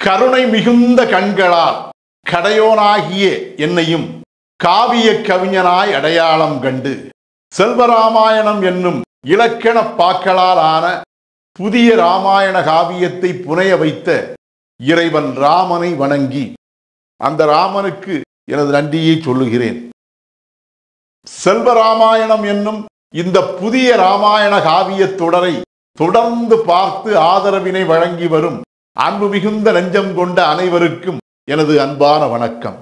கருணை மிகுந்த கண்களால் கடையோனாகிய என்னையும் காவிய கவிஞனாய் அடையாளம் கண்டு செல்வராமாயணம் என்னும் இலக்கண பாக்களால் ஆன புதிய ராமாயண காவியத்தை புனைய வைத்த இறைவன் ராமனை வணங்கி அந்த ராமனுக்கு எனது நன்றியை சொல்லுகிறேன் செல்வராமாயணம் என்னும் இந்த புதிய ராமாயண காவியத் தொடரை தொடர்ந்து பார்த்து ஆதரவினை வழங்கி வரும் அன்பு மிகுந்த நெஞ்சம் கொண்ட அனைவருக்கும் எனது அன்பான வணக்கம்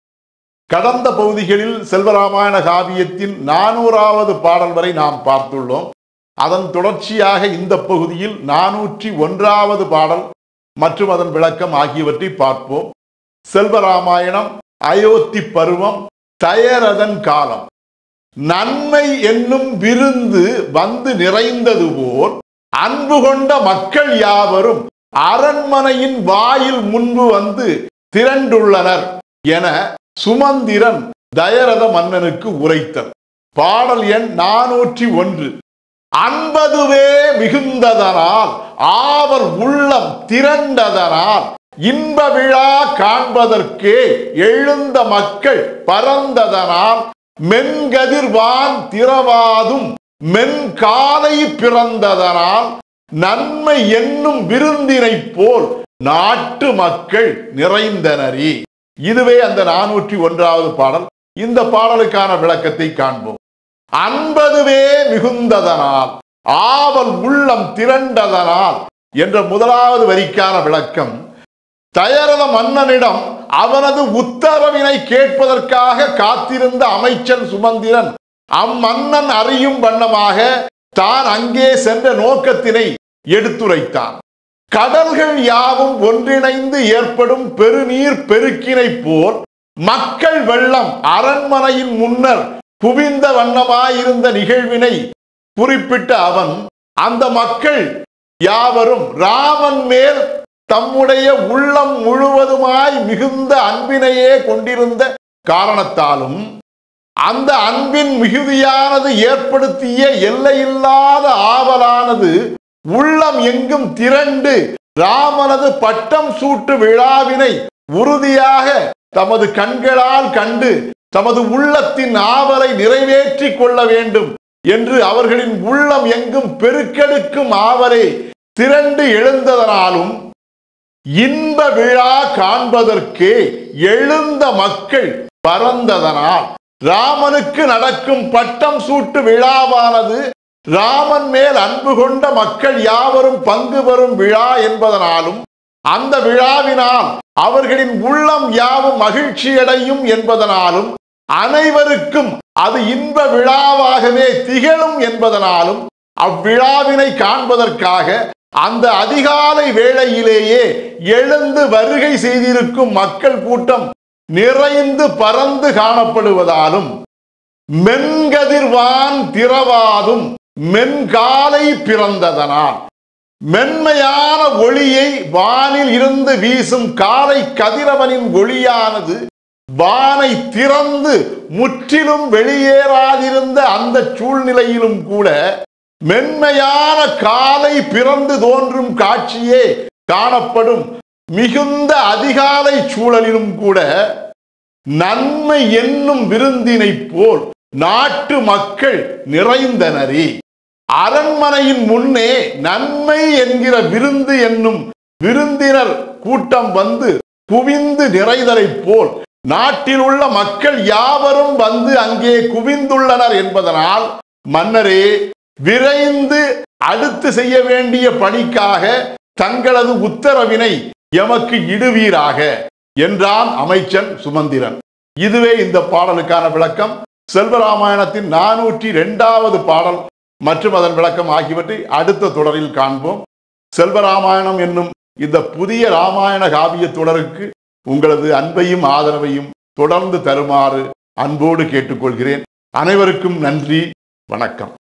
கடந்த பகுதிகளில் செல்வராமாயண காவியத்தின் நானூறாவது பாடல் வரை நாம் பார்த்துள்ளோம் அதன் தொடர்ச்சியாக இந்த பகுதியில் நானூற்றி ஒன்றாவது பாடல் மற்றும் அதன் விளக்கம் ஆகியவற்றை பார்ப்போம் செல்வராமாயணம் அயோத்தி பருவம் தயரதன் காலம் நன்மை என்னும் விருந்து வந்து நிறைந்தது போல் அன்பு கொண்ட மக்கள் யாவரும் அரண்மனையின் வாயில் முன்பு வந்து திரண்டுள்ளனர் என சுமந்திரன் தயரத மன்னனுக்கு உரைத்தல் பாடல் எண் நானூற்றி ஒன்று அன்பதுவே மிகுந்ததனால் ஆவர் உள்ளம் திரண்டதனால் இன்ப விழா காண்பதற்கே எழுந்த மக்கள் பறந்ததனால் மென்கதிர்வான் திரவாதும் மென்காலை பிறந்ததனால் நன்மை என்னும் விருந்தினைப் போல் நாட்டு மக்கள் நிறைந்தனரி இதுவே அந்த நானூற்றி ஒன்றாவது பாடல் இந்த பாடலுக்கான விளக்கத்தை காண்போம் அன்பதுவே மிகுந்ததனால் ஆவல் உள்ளம் திரண்டதனால் என்ற முதலாவது வரிக்கான விளக்கம் தயரத மன்னனிடம் அவனது உத்தரவினை கேட்பதற்காக காத்திருந்த அமைச்சன் சுமந்திரன் அம்மன்னன் அறியும் வண்ணமாக தான் அங்கே சென்ற நோக்கத்தினை எடுத்துரைத்தான் கடல்கள் யாவும் ஒன்றிணைந்து ஏற்படும் பெருநீர் பெருக்கினை போல் மக்கள் வெள்ளம் அரண்மனையின் முன்னர் குவிந்த வண்ணமாயிருந்த நிகழ்வினை குறிப்பிட்ட அவன் அந்த மக்கள் யாவரும் ராமன் மேல் தம்முடைய உள்ளம் முழுவதுமாய் மிகுந்த அன்பினையே கொண்டிருந்த காரணத்தாலும் அந்த அன்பின் மிகுதியானது ஏற்படுத்திய எல்லையில்லாத ஆவலானது உள்ளம் எங்கும் திரண்டு ராமனது பட்டம் சூட்டு விழாவினை உறுதியாக தமது கண்களால் கண்டு தமது உள்ளத்தின் ஆவலை நிறைவேற்றிக் கொள்ள வேண்டும் என்று அவர்களின் உள்ளம் எங்கும் பெருக்கெடுக்கும் ஆவலை திரண்டு எழுந்ததனாலும் இன்ப விழா காண்பதற்கே எழுந்த மக்கள் பறந்ததனால் ராமனுக்கு நடக்கும் பட்டம் சூட்டு விழாவானது ராமன் மேல் அன்பு கொண்ட மக்கள் யாவரும் பங்கு பெறும் விழா என்பதனாலும் அந்த விழாவினால் அவர்களின் உள்ளம் யாவும் மகிழ்ச்சியடையும் என்பதனாலும் அனைவருக்கும் அது இன்ப விழாவாகவே திகழும் என்பதனாலும் அவ்விழாவினை காண்பதற்காக அந்த அதிகாலை வேளையிலேயே எழுந்து வருகை செய்திருக்கும் மக்கள் கூட்டம் நிறைந்து பறந்து காணப்படுவதாலும் மென்கதிர்வான் திரவாதும் மென்காலை பிறந்ததனால் மென்மையான ஒளியை வானில் இருந்து வீசும் காலை கதிரவனின் ஒளியானது வானை திறந்து முற்றிலும் வெளியேறாதிருந்த அந்த சூழ்நிலையிலும் கூட மென்மையான காலை பிறந்து தோன்றும் காட்சியே காணப்படும் மிகுந்த அதிகாலை சூழலிலும் கூட நன்மை என்னும் விருந்தினை போல் நாட்டு மக்கள் நிறைந்தனரே அரண்மனையின் முன்னே நன்மை என்கிற விருந்து என்னும் விருந்தினர் கூட்டம் வந்து குவிந்து நிறைதலைப் போல் நாட்டில் உள்ள மக்கள் யாவரும் வந்து அங்கே குவிந்துள்ளனர் என்பதனால் மன்னரே விரைந்து அடுத்து செய்ய வேண்டிய பணிக்காக தங்களது உத்தரவினை எமக்கு இடுவீராக என்றான் அமைச்சன் சுமந்திரன் இதுவே இந்த பாடலுக்கான விளக்கம் செல்வராமாயணத்தின் நானூற்றி இரண்டாவது பாடல் மற்றும் அதன் விளக்கம் ஆகியவற்றை அடுத்த தொடரில் காண்போம் செல்வராமாயணம் என்னும் இந்த புதிய ராமாயண காவிய தொடருக்கு உங்களது அன்பையும் ஆதரவையும் தொடர்ந்து தருமாறு அன்போடு கேட்டுக்கொள்கிறேன் அனைவருக்கும் நன்றி வணக்கம்